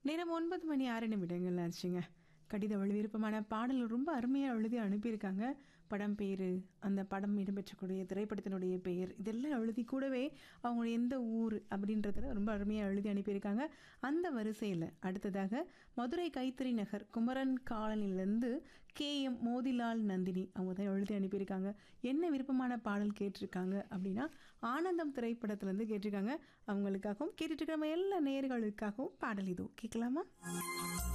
நேரம் ஒன்பது மணி ஆறு நிமிடங்கள் ஆச்சுங்க கடித வழி விருப்பமான பாடல் ரொம்ப அருமையாக எழுதி அனுப்பியிருக்காங்க படம் பேர் அந்த படம் இடம்பெற்றக்கூடிய திரைப்படத்தினுடைய பெயர் இதெல்லாம் எழுதி கூடவே அவங்க எந்த ஊர் அப்படின்றத ரொம்ப அருமையாக எழுதி அனுப்பியிருக்காங்க அந்த வரிசையில் அடுத்ததாக மதுரை கைத்தறி நகர் குமரன் காலனிலேருந்து கே எம் மோதிலால் நந்தினி அவங்க தான் எழுதி அனுப்பியிருக்காங்க என்ன விருப்பமான பாடல் கேட்டிருக்காங்க அப்படின்னா ஆனந்தம் திரைப்படத்துலேருந்து கேட்டிருக்காங்க அவங்களுக்காகவும் கேட்டுட்டு இருக்கிற நம்ம எல்லா நேர்களுக்காகவும் பாடல் இதோ கேட்கலாமா